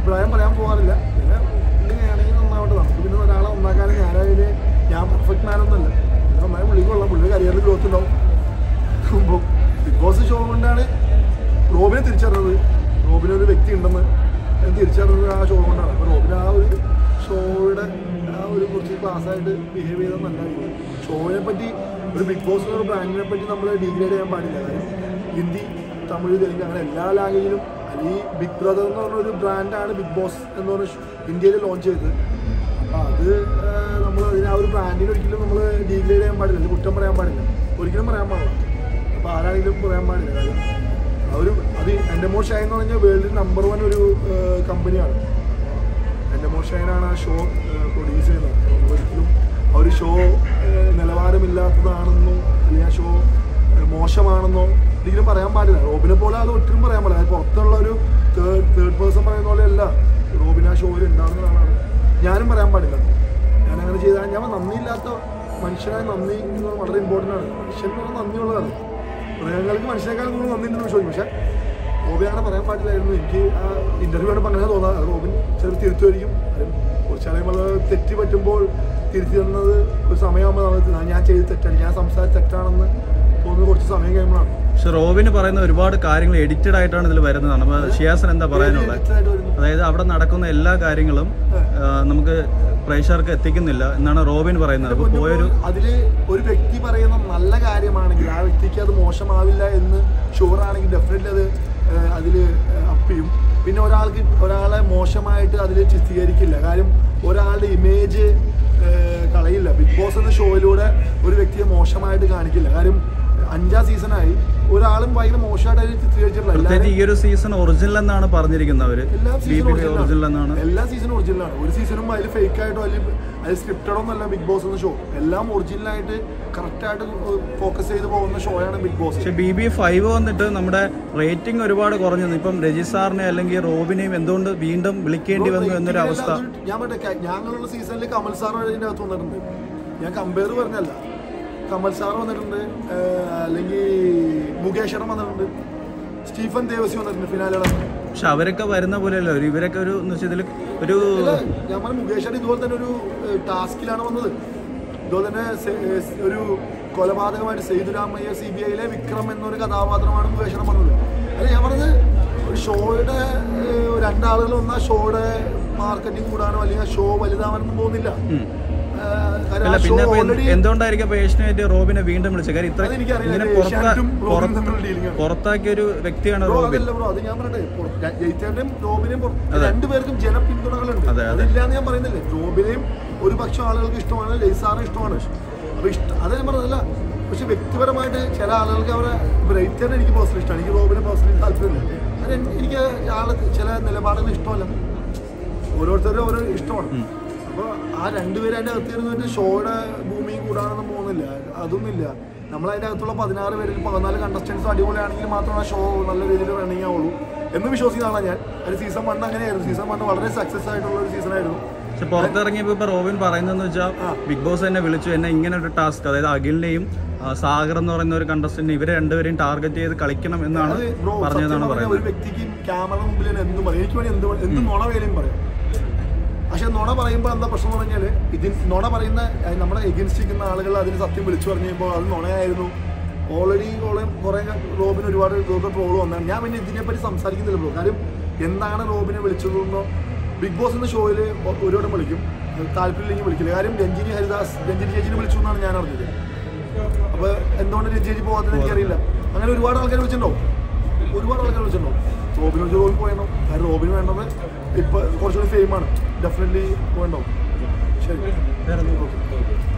അഭിപ്രായം പറയാൻ പോകാറില്ല പിന്നെ പുള്ളി ആണെങ്കിൽ നന്നാവട്ടെ നമുക്ക് പിന്നെ ഒരാളെ നന്നാക്കാനും ഞാനതിന് ഞാൻ പെർഫെക്റ്റ് മാനൊന്നുമല്ല നന്നായി പുള്ളിക്ക് കൊള്ളാം പുള്ളിയുടെ കരിയറിൽ ഗ്രോത്ത് ഉണ്ടാവും അപ്പോൾ ബിഗ് ബോസ് ഷോ കൊണ്ടാണ് റോബിനെ തിരിച്ചറിഞ്ഞത് റോബിന് ഒരു വ്യക്തി ഉണ്ടെന്ന് ഞാൻ തിരിച്ചറിഞ്ഞത് ആ ഷോ കൊണ്ടാണ് അപ്പോൾ റോബിന് ആ ഒരു ഷോയുടെ ആ ഒരു കുറച്ച് ക്ലാസ്സായിട്ട് ബിഹേവ് ചെയ്തത് നല്ലതായിരിക്കും ഷോയെ പറ്റി ഒരു ബിഗ് ബോസ് എന്നൊരു ബ്രാൻഡിനെ പറ്റി നമ്മൾ ഡീഗ്രേഡ് ചെയ്യാൻ പാടില്ല കാര്യം ഹിന്ദി തമിഴ് തെലുങ്ക് അങ്ങനെ എല്ലാ ലാംഗ്വേജിലും അല്ലെങ്കിൽ ബിഗ് ബ്രദർ എന്ന് പറഞ്ഞ ഒരു ബ്രാൻഡാണ് ബിഗ് ബോസ് എന്ന് പറഞ്ഞ ഷ് ഇന്ത്യയിൽ ലോഞ്ച് ചെയ്തത് അപ്പോൾ അത് നമ്മൾ അതിന് ആ ഒരു ബ്രാൻഡിനെ ഒരിക്കലും നമ്മൾ ഡീഗ്രേഡ് ചെയ്യാൻ പാടില്ല അല്ലെങ്കിൽ കുറ്റം പറയാൻ പാടില്ല ഒരിക്കലും പറയാൻ പാടില്ല അപ്പോൾ ആരാണെങ്കിലും പറയാൻ പാടില്ല കാര്യം ആ ഒരു അത് എൻ്റെ മോർ ഷൈൻ എന്ന് പറഞ്ഞാൽ വേൾഡിൽ നമ്പർ വൺ ഒരു കമ്പനിയാണ് എൻ്റെ മോർ ഷൈനാണ് ആ ഷോ പ്രൊഡ്യൂസ് ചെയ്യുന്നത് അപ്പോൾ ഒരിക്കലും ആ ഒരു ഷോ നിലവാരമില്ലാത്തതാണെന്നോ അല്ലെങ്കിൽ ആ ഷോ മോശമാണെന്നോ ഒരിക്കലും പറയാൻ പാടില്ല റോബിനെ പോലെ അത് ഒരിക്കലും പറയാൻ പാടില്ല അത് പുറത്തുള്ള ഒരു തേർഡ് തേർഡ് പേഴ്സൺ പറയുന്ന പോലെയല്ല റോബിൻ ആ ഷോയിൽ ഉണ്ടാകുന്ന ആളാണ് ഞാനും പറയാൻ പാടില്ല ഞാൻ അങ്ങനെ ചെയ്താൽ ഞാൻ നന്ദിയില്ലാത്ത മനുഷ്യനായ നന്ദി എന്ന് പറഞ്ഞാൽ വളരെ ഇമ്പോർട്ടൻ്റ് ആണ് മനുഷ്യൻ എന്ന് പറഞ്ഞാൽ നന്ദിയുള്ളതാണ് മൃഗങ്ങൾക്ക് മനുഷ്യനേക്കാൾ കൂടുതൽ നന്ദി ഉണ്ടെന്ന് ചോദിക്കും പക്ഷേ റോബിൻ അങ്ങനെ പറയാൻ പാടില്ലായിരുന്നു എനിക്ക് ആ ഇന്റർവ്യൂ കണ്ടപ്പോൾ അങ്ങനെ തോന്നാറ് അത് റോബിൻ ചിലപ്പോൾ തിരുത്തുമായിരിക്കും കാര്യം കുറച്ച് കഴിയുമ്പോൾ അത് തെറ്റ് പറ്റുമ്പോൾ തിരുത്തി തന്നത് ഒരു സമയമാകുമ്പോൾ നമ്മൾ ഞാൻ ചെയ്ത് തെറ്റാണ് ഞാൻ സംസാരിച്ച തെറ്റാണെന്ന് തോന്നുന്നത് കുറച്ച് സമയം കഴിയുമ്പോഴാണ് പക്ഷെ റോബിന് പറയുന്ന ഒരുപാട് കാര്യങ്ങൾ എഡിറ്റഡ് ആയിട്ടാണ് ഇതിൽ വരുന്നതാണ് അപ്പോൾ ഷിയാസൻ എന്താ പറയാനുള്ളത് തെറ്റായിട്ട് വരുന്നു അതായത് അവിടെ നടക്കുന്ന എല്ലാ കാര്യങ്ങളും ആ, നമുക്ക് പ്രേക്ഷകർക്ക് എത്തിക്കുന്നില്ല എന്നാണ് റോബിൻ പറയുന്നത് അപ്പോൾ പോയൊരു അതില് ഒരു വ്യക്തി പറയുന്ന നല്ല കാര്യമാണെങ്കിൽ ആ വ്യക്തിക്ക് അത് മോശമാവില്ല എന്ന് ഷുവർ ആണെങ്കിൽ ഡെഫിനറ്റ്ലി അത് അതിൽ അപ്പ് ചെയ്യും പിന്നെ ഒരാൾക്ക് ഒരാളെ മോശമായിട്ട് അതിൽ ചിത്രീകരിക്കില്ല കാര്യം ഒരാളുടെ ഇമേജ് കളയില്ല ബിഗ് ബോസ് എന്ന ഷോയിലൂടെ ഒരു വ്യക്തിയെ മോശമായിട്ട് കാണിക്കില്ല കാര്യം അഞ്ചാം സീസണായി ഒരാളും ഭയങ്കര മോശമായിട്ട് അതിൽ ചിത്രീകരിച്ചിട്ടില്ല പ്രത്യേകിച്ച് എല്ലാവരും ഈ ഒരു സീസൺ ഒറിജിനൽ എന്നാണ് പറഞ്ഞിരിക്കുന്നത് അവര് എല്ലാ ബി സീസണും പി ഒറിജിനൽ എന്നാണ് എല്ലാ സീസണും ഒറിജിനലാണ് ഒരു സീസണും അതിൽ ഫേക്ക് ആയിട്ടോ അല്ലെങ്കിൽ അതിൽ സ്ക്രിപ്റ്റഡോ ഒന്നല്ല ബിഗ് ബോസ് എന്ന ഷോ എല്ലാം ഒറിജിനലായിട്ട് കറക്റ്റായിട്ട് ഫോക്കസ് ചെയ്ത് പോകുന്ന ഷോയാണ് ബിഗ് ബോസ് പക്ഷെ ബി ബി ഫൈവ് വന്നിട്ട് നമ്മുടെ റേറ്റിംഗ് ഒരുപാട് കുറഞ്ഞു ഇപ്പം രജിസാറിനെ അല്ലെങ്കിൽ റോബിനെയും എന്തുകൊണ്ട് വീണ്ടും വിളിക്കേണ്ടി വന്നു എന്നൊരു അവസ്ഥ ഞാൻ പറയട്ടെ ഞങ്ങളുള്ള സീസണിൽ കമൽ സാർ ഇതിന്റെ അകത്ത് വന്നിട്ടുണ്ട് ഞാൻ കമ്പയർ പറഞ്ഞല്ല കമൽ സാർ വന്നിട്ടുണ്ട് ഏഹ് അല്ലെങ്കിൽ മുകേഷണം വന്നിട്ടുണ്ട് സ്റ്റീഫൻ ദേവസി വന്നിട്ടുണ്ട് ഫിനാലെ പക്ഷെ അവരൊക്കെ വരുന്ന പോലെയല്ല ഒരു ഇവരൊക്കെ ഒരു എന്ന് വെച്ചാൽ ഇതിൽ ഒരു ഞാൻ പറഞ്ഞ മുകേഷ് ഇതുപോലെ തന്നെ ഒരു ടാസ്കിലാണ് വന്നത് ഇതുപോലെ തന്നെ സെ- ഏഹ് ഒരു കൊലപാതകമായിട്ട് സേതുരാമയ്യ സി ബി ഐയിലെ വിക്രം എന്നൊരു കഥാപാത്രമാണ് മുകേഷണം വന്നത് അല്ല ഞാൻ പറഞ്ഞത് ഒരു ഷോയുടെ ഏഹ് രണ്ടാളുകൾ വന്നാൽ ഷോയുടെ മാർക്കറ്റിംഗ് കൂടാനോ അല്ലെങ്കിൽ ആ ഷോ വലുതാവാനൊന്നും പോകുന്നില്ല ഉം. ഏഹ് കാര്യം അല്ല ആ ഷോ പിന്നെ ഇപ്പൊ എന്ത്- ഓൾറെഡി എന്തുകൊണ്ടായിരിക്കും അപ്പൊ ഏഷ്യനായിട്ട് റോബിനെ വീണ്ടും വിളിച്ചത് കാര്യം ഇത്ര അതെനിക്കറിയില്ല. ഇങ്ങനെ ഇത് പുറത്താ ഏഷ്യാനെറ്റും റോബിനും പുറത്ത് തമ്മിലുള്ള dealing ആണ്. പുറത്താക്കിയ ഒരു വ്യക്തിയാണ് ബ്രോ റോബിൻ അതല്ല ബ്രോ അത് ഞാൻ പറയട്ടെ പുറ- ജ- ജയിച്ചേട്ടനും റോബിനെയും പുറ- അതെ. രണ്ടുപേർക്കും ജനപിന്തുണകളുണ്ട് അതെ, അതെ. അതില്ലാന്ന് ഞാൻ പറയുന്നില്ലേ റോബിനെയും ഒരു പക്ഷം ആളുകൾക്ക് ഇഷ്ടമാണ് ലൈസാറിനെ ഇഷ്ടമാണ് അപ്പൊ ഇഷ്ട അത് ഞാൻ പറഞ്ഞതല്ല പക്ഷെ വ്യക്തിപരമായിട്ട് ചില ആളുകൾക്ക് അവരെ ബ്രൈറ്റർ എനിക്ക് പേഴ്സണൽ ഇഷ്ടമാണ് എനിക്ക് റോബിനെ പേഴ്സണലി താല്പര്യമില്ല അത് എൻ- എനിക്ക് ആള് ചില നിലപാടുകൾ ഇഷ്ടമല്ല ഓരോരുത്തരും ഓരോ ഇഷ്ടമാണ് അപ്പോൾ ആ രണ്ടുപേരും അതിൻ്റെ അകത്ത് ഇരുന്നിട്ട് ഷോയുടെ ഭൂമിയും കൂടാനൊന്നും പോകുന്നില്ല അതൊന്നുമില്ല നമ്മൾ അതിൻ്റെ അകത്തുള്ള പതിനാറ് പേരിൽ പതിനാല് കണ്ടസ്റ്റൻസ് അടിപൊളിയാണെങ്കിൽ മാത്രമേ ആ ഷോ നല്ല രീതിയിൽ റണ്ണിങ് ആവുള്ളൂ എന്ന് വിശ്വസിക്കുന്ന ആളാണ് ഞാൻ ഒരു സീസൺ വൺ അങ്ങനെയായിരുന്നു സീസൺ വൺ വളരെ സക്സസ് ആയിട്ടുള്ള ഒരു സീസൺ ആയിരുന്നു പക്ഷെ പുറത്തിറങ്ങിയപ്പോ ഇപ്പൊ റോബിൻ പറയുന്നതെന്ന് വെച്ചാൽ ബിഗ് ബോസ് എന്നെ വിളിച്ചു എന്നെ ഇങ്ങനെ ഒരു ടാസ്ക് അതായത് അഖിലിനെയും ആ, സാഗർ എന്ന് പറയുന്ന ഒരു കണ്ടസ്റ്റന്റ് ഇവരെ രണ്ടുപേരെയും ടാർഗറ്റ് ചെയ്ത് കളിക്കണം എന്നാണ് അത് ബ്രോ സത്യം പറഞ്ഞതെന്നാണ് പറഞ്ഞാൽ ഒരു പറയുന്നത് വ്യക്തിക്ക് ക്യാമറ മുമ്പിൽ ഞാൻ എന്തും പറയും എനിക്ക് വേണ്ടി എന്ത് പറയും, എന്ത് നുണ വേലയും പറയാം പക്ഷെ നുണ പറയുമ്പോൾ എന്താ പ്രശ്നം എന്ന് പറഞ്ഞാൽ ഇതിൽ നുണ പറയുന്ന അഹ് നമ്മുടെ എഗൻസ്റ്റ് നിൽക്കുന്ന ആളുകൾ അതിന് സത്യം വിളിച്ചു പറഞ്ഞു കഴിയുമ്പോൾ അത് നുണയായിരുന്നു ഓൾറെഡി കുറെ റോബിന് ഒരുപാട് ഇതൊക്കെ ട്രോൾ വന്നതാണ് ഞാൻ പിന്നെ ഇതിനെപ്പറ്റി സംസാരിക്കുന്നില്ല ബ്രോ കാര്യം എന്താണ് റോബിനെ വിളിച്ചതെന്നോ ബിഗ് ബോസ് എന്ന ഷോയിൽ ഒരുവട്ടം വിളിക്കും താല്പര്യമില്ലെങ്കിൽ വിളിക്കില്ല കാര്യം രഞ്ജിനി ഹരിദാസ് രഞ്ജിനി ചേച്ചിനെ വിളിച്ചു എന്നാണ് ഞാൻ അറിഞ്ഞത് അപ്പോൾ എന്തുകൊണ്ട് രഞ്ജി ചേച്ചി പോകാത്തത് എനിക്കറിയില്ല അങ്ങനെ ഒരുപാട് ആൾക്കാർ വിളിച്ചിട്ടുണ്ടോ ഒരുപാട് ആൾക്കാർ വിളിച്ചിട്ടുണ്ടോ റോബിൻ ഒരു റോബിൻ പോയണോ കാരണം റോബിന് വേണ്ടത് ഇപ്പൊ കുറച്ചുകൂടി ഫെയിമാണ് ഡെഫിനറ്റ്ലി പോയണ്ടോ ശരി വേറെ ഒന്നും